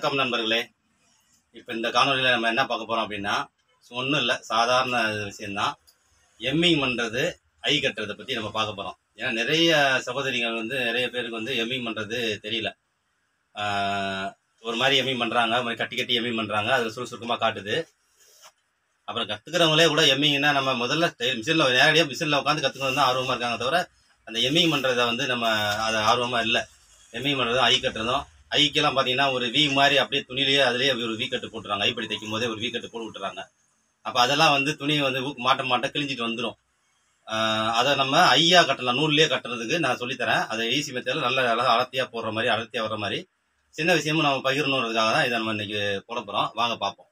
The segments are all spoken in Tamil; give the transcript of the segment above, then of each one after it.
வணக்கம் நண்பர்களே இப்போ இந்த காணொலியில் நம்ம என்ன பார்க்க போகிறோம் அப்படின்னா ஒன்றும் இல்லை சாதாரண விஷயம்தான் எம்மிங் பண்ணுறது ஐ கட்டுறதை பற்றி நம்ம பார்க்க போகிறோம் ஏன்னா நிறைய சகோதரிகள் வந்து நிறைய பேருக்கு வந்து எம்மிங் பண்ணுறது தெரியல ஆஹ் ஒரு மாதிரி எம்மிங் பண்ணுறாங்க ஒரு மாதிரி கட்டி கட்டி எம்மிங் பண்ணுறாங்க அது சுறுசுறுக்கமாக காட்டுது அப்புறம் கற்றுக்கிறவங்களே கூட எம்மிங்னா நம்ம முதல்ல மிஷினில் நேரடியாக மிஷினில் உட்காந்து கற்றுக்கணும் தான் ஆர்வமாக இருக்காங்க தவிர அந்த எம்மிங் பண்ணுறத வந்து நம்ம அது ஆர்வமாக இல்லை எம்மிங் பண்ணுறதும் ஐ கட்டுறதும் ஐக்கெல்லாம் பார்த்தீங்கன்னா ஒரு வி மாதிரி அப்படியே துணியிலேயே அதுலேயே ஒரு வி கட்டு போட்டுறாங்க ஐப்படி தைக்கும் போதே ஒரு வி கட்டு போட்டு விட்டுறாங்க அப்போ அதெல்லாம் வந்து துணி வந்து ஊக்கு மாட்ட மாட்ட கிழிஞ்சிட்டு வந்துடும் அதை நம்ம ஐயா கட்டலாம் நூல்லையே கட்டுறதுக்கு நான் சொல்லித்தரேன் அதை ஈஸி மெத்தடில் நல்ல அழகாக அடர்த்தியாக போடுற மாதிரி அடர்த்தியாக வர மாதிரி சின்ன விஷயமும் நம்ம பகிரணுன்றதுக்காக தான் இதை நம்ம இன்னைக்கு போட போகிறோம் வாங்க பார்ப்போம்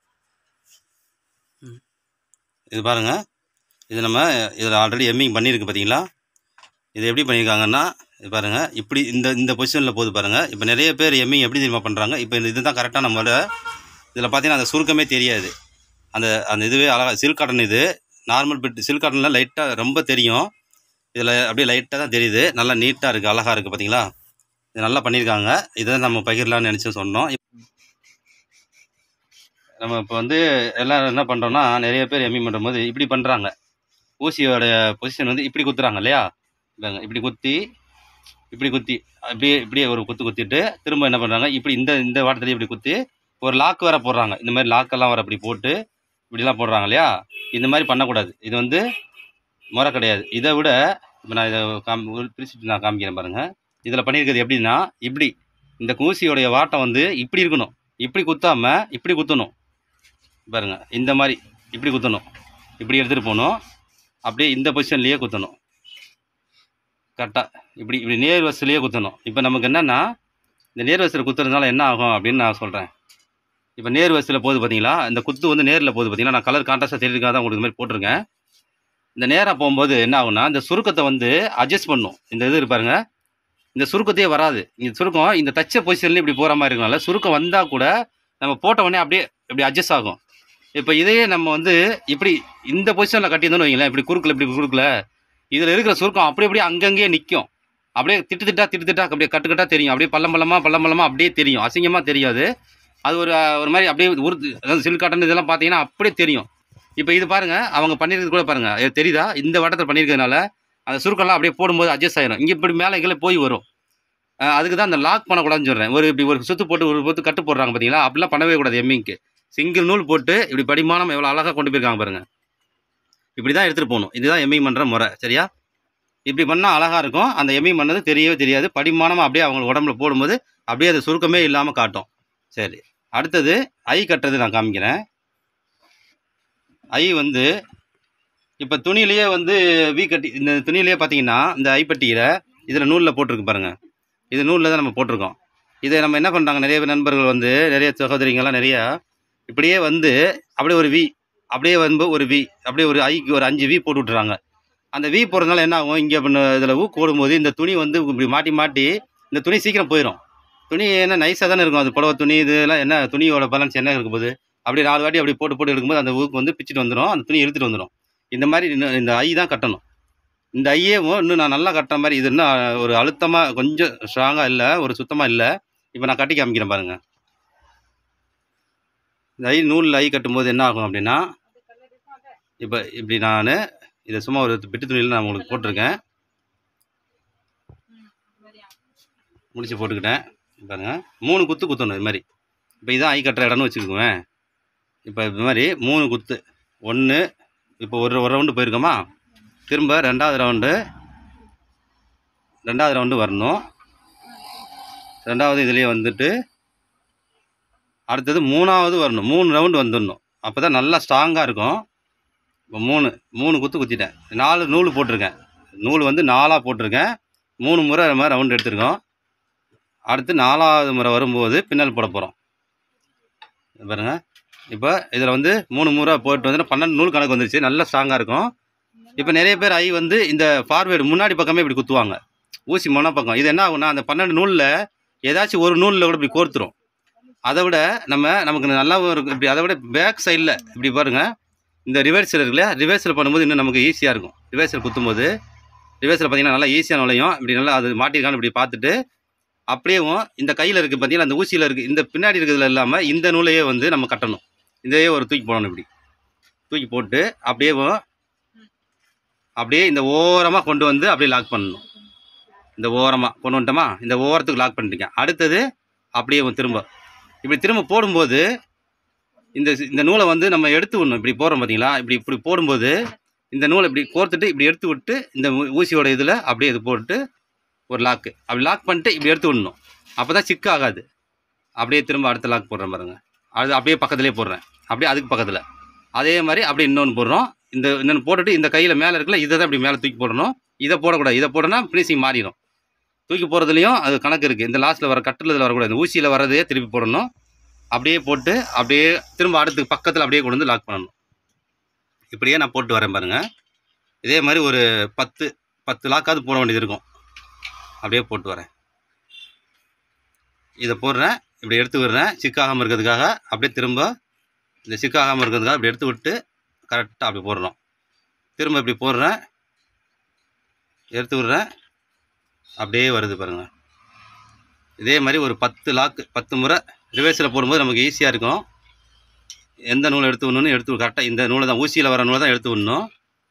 இது பாருங்க இது நம்ம இதில் ஆல்ரெடி எம்மிங் பண்ணியிருக்கு பார்த்தீங்களா இது எப்படி பண்ணியிருக்காங்கன்னா இது பாருங்க இப்படி இந்த இந்த பொசிஷனில் போகுது பாருங்க இப்போ நிறைய பேர் எம்மிங் எப்படி தெரியுமா பண்ணுறாங்க இப்போ இந்த இதுதான் கரெக்டாக நம்மளோட இதில் பார்த்தீங்கன்னா அந்த சுருக்கமே தெரியாது அந்த அந்த இதுவே அழகாக சில்க் காட்டன் இது நார்மல் பெட் சில்க் காட்டனில் லைட்டாக ரொம்ப தெரியும் இதில் அப்படியே லைட்டாக தான் தெரியுது நல்லா நீட்டாக இருக்குது அழகாக இருக்குது பார்த்தீங்களா இது நல்லா பண்ணியிருக்காங்க இதை நம்ம பகிரலாம்னு நினச்சி சொன்னோம் நம்ம இப்போ வந்து எல்லாம் என்ன பண்ணுறோம்னா நிறைய பேர் எம்மி பண்ணும்போது இப்படி பண்ணுறாங்க ஊசியோட பொசிஷன் வந்து இப்படி குத்துறாங்க இல்லையா இதாங்க இப்படி குத்தி இப்படி குத்தி அப்படியே இப்படியே ஒரு குத்து குத்திட்டு திரும்ப என்ன பண்ணுறாங்க இப்படி இந்த இந்த வாட்டத்துலேயே இப்படி குத்தி ஒரு லாக் வேற போடுறாங்க இந்த மாதிரி லாக்கெல்லாம் வர அப்படி போட்டு இப்படிலாம் போடுறாங்க இல்லையா இந்த மாதிரி பண்ணக்கூடாது இது வந்து முறை கிடையாது இதை விட இப்போ நான் இதை காம் பிரிச்சுட்டு நான் காமிக்கிறேன் பாருங்கள் இதில் பண்ணியிருக்கிறது எப்படின்னா இப்படி இந்த ஊசியோடைய வாட்டம் வந்து இப்படி இருக்கணும் இப்படி குத்தாம இப்படி குத்தணும் பாருங்க இந்த மாதிரி இப்படி குத்தணும் இப்படி எடுத்துகிட்டு போகணும் அப்படியே இந்த பொசிஷன்லேயே குத்தணும் கரெக்டாக இப்படி இப்படி நேர் வசதிலேயே குத்தணும் இப்போ நமக்கு என்னென்னா இந்த நேர் வசதியில் குத்துறதுனால என்ன ஆகும் அப்படின்னு நான் சொல்கிறேன் இப்போ நேர் வசதியில் போகுது பார்த்தீங்களா இந்த குத்து வந்து நேரில் போகுது பார்த்தீங்களா நான் கலர் கான்ட்ராஸ்டாக தெரியுதுக்காக தான் உங்களுக்கு இந்த மாதிரி போட்டிருக்கேன் இந்த நேராக போகும்போது என்ன ஆகும்னா இந்த சுருக்கத்தை வந்து அட்ஜஸ்ட் பண்ணும் இந்த இது பாருங்க இந்த சுருக்கத்தையே வராது இந்த சுருக்கம் இந்த தச்ச பொசிஷன்லேயே இப்படி போகிற மாதிரி இருக்கனால சுருக்கம் வந்தால் கூட நம்ம போட்ட உடனே அப்படியே இப்படி அட்ஜஸ்ட் ஆகும் இப்போ இதையே நம்ம வந்து இப்படி இந்த பொசிஷனில் கட்டியிருந்தோம்னு வைங்களேன் இப்படி குறுக்கில் இப்படி குறுக்கில் இதில் இருக்கிற சுருக்கம் அப்படி அப்படியே அங்கங்கேயே நிற்கும் அப்படியே திட்டு திட்டா திட்டு திட்டா அப்படியே கட்டுக்கட்டா தெரியும் அப்படியே பள்ளம் பள்ளமாக பள்ளம் பள்ளமாக அப்படியே தெரியும் அசிங்கமாக தெரியாது அது ஒரு ஒரு மாதிரி அப்படியே உருது அதாவது சில்க் காட்டன் இதெல்லாம் பார்த்தீங்கன்னா அப்படியே தெரியும் இப்போ இது பாருங்கள் அவங்க பண்ணியிருக்கிறது கூட பாருங்கள் இது தெரியுதா இந்த வட்டத்தில் பண்ணியிருக்கிறதுனால அந்த சுருக்கம்லாம் அப்படியே போடும்போது அட்ஜஸ்ட் ஆயிரும் இங்கே இப்படி மேலே கீழே போய் வரும் அஹ் அதுக்கு தான் அந்த லாக் பண்ணக்கூடாதுன்னு சொல்கிறேன் ஒரு இப்படி ஒரு சுத்து போட்டு ஒரு பொத்து கட்டு போடுறாங்க பார்த்தீங்களா அப்படிலாம் பண்ணவே கூடாது எம்மிங்க்கு சிங்கிள் நூல் போட்டு இப்படி படிமானம் எவ்வளோ அழகாக கொண்டு போயிருக்காங்க பாருங்கள் இப்படி தான் எடுத்துகிட்டு போகணும் இதுதான் எம்மிங் பண்ணுற முறை சரியா இப்படி பண்ணால் அழகாக இருக்கும் அந்த எம்மிங் பண்ணது தெரியவே தெரியாது படிமானமாக அப்படியே அவங்க உடம்புல போடும்போது அப்படியே அது சுருக்கமே இல்லாமல் காட்டும் சரி அடுத்தது ஐ கட்டுறது நான் காமிக்கிறேன் ஐ வந்து இப்போ துணியிலேயே வந்து வீ கட்டி இந்த துணியிலேயே பார்த்தீங்கன்னா இந்த ஐப்பட்டியில் இதில் நூலில் போட்டிருக்கு பாருங்கள் இது நூலில் தான் நம்ம போட்டிருக்கோம் இதை நம்ம என்ன பண்ணுறாங்க நிறைய பேர் நண்பர்கள் வந்து நிறைய சகோதரிங்கெல்லாம் நிறையா இப்படியே வந்து அப்படியே ஒரு வி அப்படியே வந்து ஒரு வி அப்படியே ஒரு ஐக்கு ஒரு அஞ்சு வி போட்டு விட்டுறாங்க அந்த வி போடுறதுனால என்ன ஆகும் இங்கே இதில் ஊ போடும்போது இந்த துணி வந்து இப்படி மாட்டி மாட்டி இந்த துணி சீக்கிரம் போயிடும் துணி என்ன நைஸாக தானே இருக்கும் அது புடவை துணி இதெல்லாம் என்ன துணியோட பேலன்ஸ் என்ன இருக்கும் போது அப்படி நாலு வாட்டி அப்படி போட்டு போட்டு எடுக்கும்போது அந்த ஊக்கு வந்து பிச்சுட்டு வந்துடும் அந்த துணி இழுத்துட்டு வந்துடும் இந்த மாதிரி இன்னும் இந்த ஐ தான் கட்டணும் இந்த ஐயேவும் இன்னும் நான் நல்லா கட்டுற மாதிரி இது இன்னும் ஒரு அழுத்தமாக கொஞ்சம் ஸ்ட்ராங்காக இல்லை ஒரு சுத்தமாக இல்லை இப்போ நான் கட்டி காமிக்கிறேன் பாருங்கள் இந்த ஐ நூலில் ஐ கட்டும்போது என்ன ஆகும் அப்படின்னா இப்போ இப்படி நான் இதை சும்மா ஒரு பிட்டு துணியில் நான் உங்களுக்கு போட்டிருக்கேன் முடிச்சு போட்டுக்கிட்டேன் பாருங்க மூணு குத்து குத்தணும் இது மாதிரி இப்போ இதான் ஐ கட்டுற இடம்னு வச்சுக்கோவேன் இப்போ இது மாதிரி மூணு குத்து ஒன்று இப்போ ஒரு ஒரு ரவுண்டு போயிருக்கோமா திரும்ப ரெண்டாவது ரவுண்டு ரெண்டாவது ரவுண்டு வரணும் ரெண்டாவது இதுலேயே வந்துட்டு அடுத்தது மூணாவது வரணும் மூணு ரவுண்டு வந்துடணும் அப்போ தான் நல்லா ஸ்ட்ராங்காக இருக்கும் இப்போ மூணு மூணு குத்து குத்திட்டேன் நாலு நூல் போட்டிருக்கேன் நூல் வந்து நாலாக போட்டிருக்கேன் மூணு முறை அது மாதிரி ரவுண்டு எடுத்திருக்கோம் அடுத்து நாலாவது முறை வரும்போது பின்னல் போட போகிறோம் பாருங்க இப்போ இதில் வந்து மூணு முறை போட்டு வந்து பன்னெண்டு நூல் கணக்கு வந்துருச்சு நல்லா ஸ்ட்ராங்காக இருக்கும் இப்போ நிறைய பேர் ஐ வந்து இந்த ஃபார்வேர்டு முன்னாடி பக்கமே இப்படி குத்துவாங்க ஊசி மொன பக்கம் இது என்ன ஆகும்னா அந்த பன்னெண்டு நூலில் ஏதாச்சும் ஒரு நூலில் கூட இப்படி கோர்த்துரும் அதை விட நம்ம நமக்கு நல்லாவும் இருக்கும் இப்படி அதை விட பேக் சைடில் இப்படி பாருங்கள் இந்த ரிவர்ஸில் இருக்கு இல்லையா ரிவர்ஸில் பண்ணும்போது இன்னும் நமக்கு ஈஸியாக இருக்கும் ரிவர்ஸில் குத்தும்போது ரிவர்ஸில் பார்த்தீங்கன்னா நல்லா ஈஸியாக நுழையும் இப்படி நல்லா அது மாட்டிருக்கான்னு இப்படி பார்த்துட்டு அப்படியேவும் இந்த கையில் இருக்குது பார்த்தீங்களா அந்த ஊசியில் இருக்குது இந்த பின்னாடி இருக்கிறதுல இல்லாமல் இந்த நூலையே வந்து நம்ம கட்டணும் இதையே ஒரு தூக்கி போடணும் இப்படி தூக்கி போட்டு அப்படியேவும் அப்படியே இந்த ஓரமாக கொண்டு வந்து அப்படியே லாக் பண்ணணும் இந்த ஓரமாக கொண்டு வந்துட்டோமா இந்த ஓரத்துக்கு லாக் பண்ணிட்டீங்க அடுத்தது அப்படியே திரும்ப இப்படி திரும்ப போடும்போது இந்த இந்த நூலை வந்து நம்ம எடுத்து விடணும் இப்படி போடுறோம் பார்த்தீங்களா இப்படி இப்படி போடும்போது இந்த நூலை இப்படி கோர்த்துட்டு இப்படி எடுத்து விட்டு இந்த ஊ- ஊசியோட இதில் அப்படியே இது போட்டு ஒரு லாக்கு அப்படி லாக் பண்ணிட்டு இப்படி எடுத்து விடணும் அப்போ தான் சிக்கு ஆகாது அப்படியே திரும்ப அடுத்த லாக் போடுறேன் பாருங்க அது அப்படியே பக்கத்துலேயே போடுறேன் அப்படியே அதுக்கு பக்கத்தில் அதே மாதிரி அப்படியே இன்னொன்று போடுறோம் இந்த இன்னொன்று போட்டுட்டு இந்த கையில் மேலே இருக்குல்ல இதை தான் இப்படி மேலே தூக்கி போடணும் இதை போடக்கூடாது இதை போடனா ஃபினிஷிங் மாறிடும் தூக்கி போகிறதுலையும் அது கணக்கு இருக்குது இந்த லாஸ்ட்டில் வர கட்டில் இதில் வரக்கூடாது இந்த ஊசியில் வரதையே திருப்பி போடணும் அப்படியே போட்டு அப்படியே திரும்ப அடுத்து பக்கத்தில் அப்படியே கொண்டு வந்து லாக் பண்ணணும் இப்படியே நான் போட்டு வரேன் பாருங்க இதே மாதிரி ஒரு பத்து பத்து லாக்காவது போட வேண்டியது இருக்கும் அப்படியே போட்டு வரேன் இதை போடுறேன் இப்படி எடுத்து விடுறேன் சிக்காகாமல் இருக்கிறதுக்காக அப்படியே திரும்ப இந்த சிக்காகாமல் இருக்கிறதுக்காக இப்படி எடுத்து விட்டு கரெக்டாக அப்படி போடுறோம் திரும்ப இப்படி போடுறேன் எடுத்து விடுறேன் அப்படியே வருது பாருங்கள் இதே மாதிரி ஒரு பத்து லாக்கு பத்து முறை ரிவர்ஸில் போடும்போது நமக்கு ஈஸியாக இருக்கும் எந்த நூலை எடுத்து விடணும்னு எடுத்து கரெக்டாக இந்த நூலை தான் ஊசியில் வர நூலை தான் எடுத்து விடணும்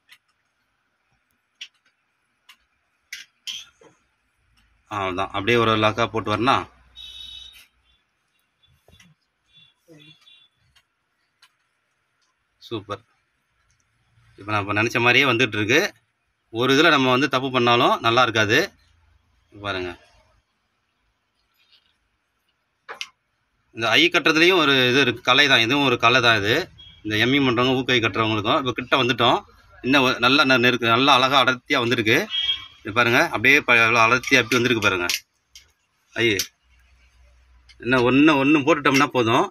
அவ்வளோதான் அப்படியே ஒரு லாக்காக போட்டு வரனா சூப்பர் இப்போ நான் இப்போ நினச்ச மாதிரியே வந்துட்டு இருக்கு ஒரு இதில் நம்ம வந்து தப்பு பண்ணாலும் நல்லா இருக்காது பாருங்க இந்த ஐ கட்டுறதுலேயும் ஒரு இது இருக்குது கலை தான் இதுவும் ஒரு கலை தான் இது இந்த எம்மி பண்ணுறவங்க ஊக்கை கட்டுறவங்களுக்கும் இப்போ கிட்ட வந்துட்டோம் இன்னும் ஒரு- நல்லா நெ- நெருக்கு நல்லா அழகாக அடர்த்தியாக வந்திருக்கு இது பாருங்க அப்படியே ப- எவ்வளோ அடர்த்தியாக அப்படி வந்திருக்கு பாருங்க ஐ இன்னும் ஒன்று ஒன்று போட்டுட்டோம்னா போதும்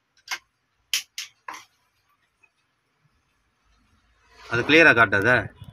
அது கிளியராக காட்டாத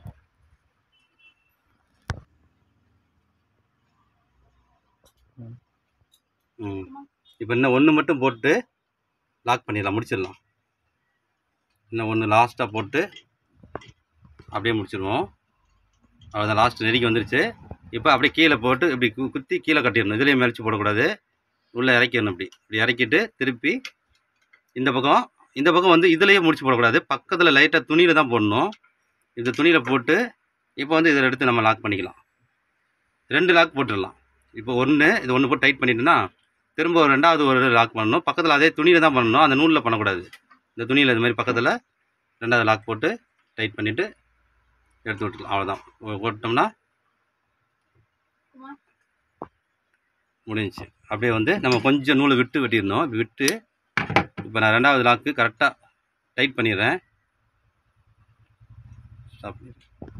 ம் இப்போ இன்னும் ஒன்று மட்டும் போட்டு லாக் பண்ணிடலாம் முடிச்சிடலாம் இன்னும் ஒன்று லாஸ்ட்டாக போட்டு அப்படியே முடிச்சிடுவோம் அவ்வளோதான் லாஸ்ட் நெருக்கி வந்துருச்சு இப்போ அப்படியே கீழே போட்டு இப்படி கு- குத்தி கீழே கட்டிடணும் இதுலேயே மேலிச்சு போடக்கூடாது உள்ளே இறக்கிடணும் இப்படி இப்படி இறக்கிட்டு திருப்பி இந்த பக்கம் இந்த பக்கம் வந்து இதுலேயே முடிச்சு போடக்கூடாது பக்கத்தில் லைட்டாக துணியில் தான் போடணும் இந்த துணியில் போட்டு இப்போ வந்து இதில் எடுத்து நம்ம லாக் பண்ணிக்கலாம் ரெண்டு லாக் போட்டுடலாம் இப்போ ஒன்று இது ஒன்று போட்டு டைட் பண்ணிட்டோன்னா திரும்ப ஒரு ரெண்டாவது ஒரு லாக் பண்ணணும் பக்கத்தில் அதே துணியில் தான் பண்ணணும் அந்த நூலில் பண்ணக்கூடாது இந்த துணியில் இது மாதிரி பக்கத்தில் ரெண்டாவது லாக் போட்டு டைட் பண்ணிவிட்டு எடுத்து விட்டுக்கலாம் அவ்வளோதான் போட்டோம்னா முடிஞ்சுச்சு அப்படியே வந்து நம்ம கொஞ்சம் நூலை விட்டு வெட்டியிருந்தோம் இப்படி விட்டு இப்போ நான் ரெண்டாவது லாக்கு கரெக்டாக டைட் பண்ணிடுறேன் ஸ்டாப் பண்ணிடுறேன்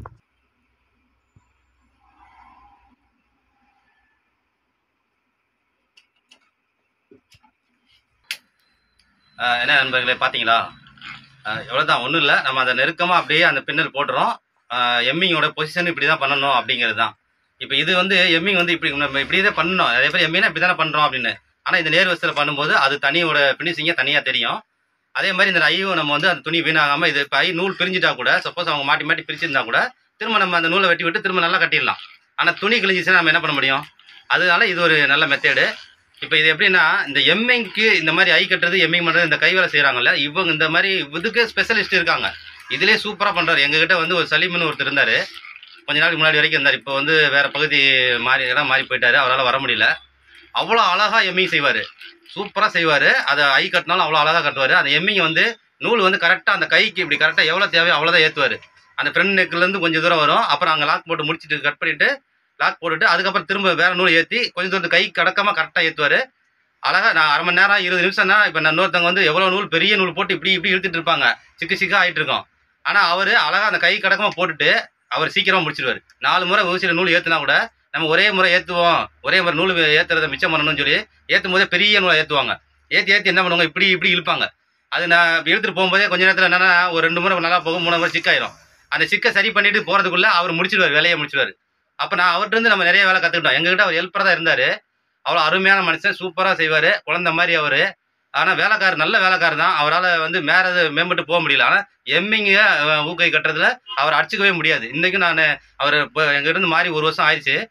ஆஹ் என்ன நண்பர்களே பார்த்தீங்களா எவ்வளோ தான் ஒன்றும் இல்லை நம்ம அதை நெருக்கமாக அப்படியே அந்த பின்னல் போட்டுறோம் எம்மிங்கோட பொசிஷன் இப்படி தான் பண்ணணும் அப்படிங்கிறது தான் இப்போ இது வந்து எம்மிங் வந்து இப்படி நம்ம இப்படி தான் பண்ணணும் நிறைய பேர் எம்மினா இப்படி தானே பண்ணுறோம் அப்படின்னு ஆனால் இந்த நேர் வசத்தில் பண்ணும்போது அது தனியோட ஃபினிஷிங்கே தனியாக தெரியும் அதே மாதிரி இந்த ஐயும் நம்ம வந்து அந்த துணி வீணாகாமல் இது இப்போ ஐ நூல் பிரிஞ்சுட்டா கூட சப்போஸ் அவங்க மாட்டி மாட்டி பிரிச்சிருந்தா கூட திரும்ப நம்ம அந்த நூலை வெட்டி விட்டு திரும்ப நல்லா கட்டிடலாம் ஆனால் துணி கிழிஞ்சிச்சுன்னா நம்ம என்ன பண்ண முடியும் அதனால இது ஒரு நல்ல மெத்தேடு இப்போ இது எப்படின்னா இந்த எம்மிங்க்கு இந்த மாதிரி ஐ கட்டுறது எம்மிங் பண்ணுறது இந்த கை வேலை செய்கிறாங்கல்ல இவங்க இந்த மாதிரி இதுக்கு ஸ்பெஷலிஸ்ட் இருக்காங்க இதுலேயே சூப்பராக பண்ணுறாரு எங்ககிட்ட வந்து ஒரு சலீம்னு ஒருத்தர் இருந்தார் கொஞ்ச நாளைக்கு முன்னாடி வரைக்கும் இருந்தார் இப்போ வந்து வேறு பகுதி மாறி இடம் மாறி போயிட்டாரு அவரால் வர முடியல அவ்வளோ அழகாக எம்மிங் செய்வார் சூப்பராக செய்வார் அதை ஐ கட்டினாலும் அவ்வளோ அழகாக கட்டுவார் அந்த எம்மிங் வந்து நூல் வந்து கரெக்டாக அந்த கைக்கு இப்படி கரெக்டாக எவ்வளோ தேவையோ அவ்வளோதான் ஏற்றுவார் அந்த ஃப்ரண்ட் நெக்லேருந்து கொஞ்சம் தூரம் வரும் அப்புறம் அங்கே லாக் போட்டு முடிச்சுட்டு கட் பண்ணிவிட்டு லாக் போட்டுட்டு அதுக்கப்புறம் திரும்ப வேறு நூல் ஏற்றி கொஞ்சம் தூரம் கை கடக்காமல் கரெக்டாக ஏற்றுவார் அழகாக நான் அரை மணி நேரம் இருபது நிமிஷம்னா இப்போ நான் இன்னொருத்தவங்க வந்து எவ்வளோ நூல் பெரிய நூல் போட்டு இப்படி இப்படி இழுத்துட்டு இருப்பாங்க சிக்கு சிக்கா ஆகிட்டு இருக்கோம் ஆனால் அவர் அழகாக அந்த கை கடக்கமாக போட்டுட்டு அவர் சீக்கிரமாக முடிச்சிடுவார் நாலு முறை ஊசியில் நூல் ஏற்றுனா கூட நம்ம ஒரே முறை ஏற்றுவோம் ஒரே முறை நூல் ஏற்றுறத மிச்சம் பண்ணணும்னு சொல்லி ஏற்றும் போதே பெரிய நூலை ஏற்றுவாங்க ஏற்றி ஏற்றி என்ன பண்ணுவாங்க இப்படி இப்படி இழுப்பாங்க அது நான் இப்படி இழுத்துட்டு போகும்போதே கொஞ்ச நேரத்தில் என்னன்னா ஒரு ரெண்டு முறை நல்லா போகும் மூணு முறை சிக்காயிரும் அந்த சிக்கை சரி பண்ணிட்டு போகிறதுக்குள்ளே அவர் முடிச்சிடுவார் வேலையை முடிச்சிடுவார் அப்போ நான் அவர்கிட்ட இருந்து நம்ம நிறைய வேலை கற்றுக்கிட்டோம் எங்ககிட்ட அவர் ஹெல்ப்பராக தான் இருந்தார் அவ்வளோ அருமையான மனுஷன் சூப்பராக செய்வார் குழந்த மாதிரி அவர் ஆனால் வேலைக்காரர் நல்ல வேலைக்காரர் தான் அவரால் வந்து மேற மேம்பட்டு போக முடியல ஆனால் எம்மிங்க ஊக்கை கட்டுறதுல அவர் அடிச்சுக்கவே முடியாது இன்றைக்கும் நான் அவர் இப்போ எங்கிட்ட இருந்து மாறி ஒரு வருஷம் ஆயிடுச்சு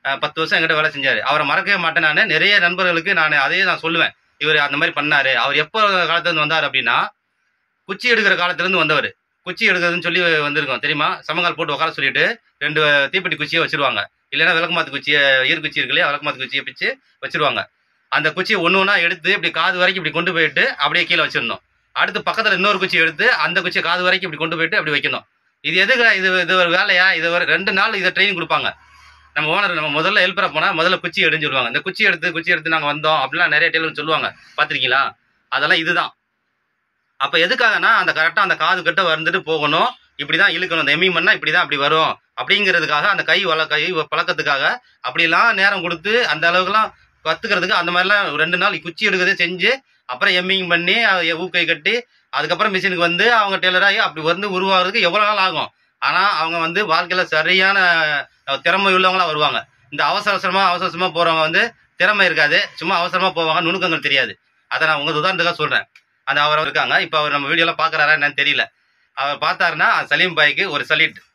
அஹ், பத்து வருஷம் என்கிட்ட வேலை செஞ்சாரு அவரை மறக்கவே மாட்டேன் நான் நிறைய நண்பர்களுக்கு நான் அதையே நான் சொல்லுவேன் இவர் அந்த மாதிரி பண்ணாரு அவர் எப்போ காலத்துல இருந்து வந்தார் அப்படின்னா குச்சி எடுக்கிற காலத்துல இருந்து வந்தவர் குச்சி எடுக்கிறதுன்னு சொல்லி வந்திருக்கோம் தெரியுமா சமங்கால் போட்டு உட்கார சொல்லிட்டு ரெண்டு தீப்பெட்டி குச்சியை வச்சிருவாங்க இல்லைன்னா விளக்குமாத்து குச்சியை ஈர் குச்சி இருக்கு இல்லையா விளக்குமாத்து குச்சியை பிச்சு வச்சிருவாங்க அந்த குச்சியை ஒன்று ஒன்றா எடுத்து இப்படி காது வரைக்கும் இப்படி கொண்டு போயிட்டு அப்படியே கீழே வச்சிடணும் அடுத்து பக்கத்தில் இன்னொரு குச்சி எடுத்து அந்த குச்சியை காது வரைக்கும் இப்படி கொண்டு போயிட்டு அப்படி வைக்கணும் இது எதுக்கு இது இது ஒரு வேலையா இது ஒரு ரெண்டு நாள் இதை ட்ரைனிங் கொடுப்பாங்க நம்ம ஓனர் நம்ம முதல்ல ஹெல்ப்பரை போனால் முதல்ல குச்சி எடுன்னு சொல்லுவாங்க இந்த குச்சி எடுத்து குச்சி எடுத்து நாங்கள் வந்தோம் அப்படிலாம் நிறைய டெய்லர் சொல்லுவாங்க பார்த்துருக்கீங்களா அதெல்லாம் இதுதான் அப்போ எதுக்காகனா அந்த கரெக்டாக அந்த காது கிட்ட வந்துட்டு போகணும் இப்படி தான் இழுக்கணும் இந்த எம்மி பண்ணால் இப்படி தான் அப்படி வரும் அப்படிங்கிறதுக்காக அந்த கை வள கை பழக்கத்துக்காக அப்படிலாம் நேரம் கொடுத்து அந்த அளவுக்குலாம் கற்றுக்கிறதுக்கு அந்த மாதிரிலாம் ரெண்டு நாள் குச்சி எடுக்கிறதே செஞ்சு அப்புறம் எம்மிங் பண்ணி அதை ஊக்கை கட்டி அதுக்கப்புறம் மிஷினுக்கு வந்து அவங்க டெய்லராகி அப்படி வந்து உருவாகிறதுக்கு எவ்வளோ நாள் ஆகும் ஆனால் அவங்க வந்து வாழ்க்கையில் சரியான அஹ், திறமை உள்ளவங்களா வருவாங்க இந்த அவசர அவசரமாக அவசர அவசரமாக போகிறவங்க வந்து திறமை இருக்காது சும்மா அவசரமாக போவாங்க நுணுக்கங்கள் தெரியாது அதை நான் உங்கள் உதாரணத்துக்காக சொல்கிறேன் அந்த அவர் இருக்காங்க இப்போ அவர் நம்ம வீடியோலாம் பார்க்குறாரா என்னன்னு தெரியல அவர் பார்த்தாருன்னா சலீம் பாய்க்கு ஒரு சல்யூட்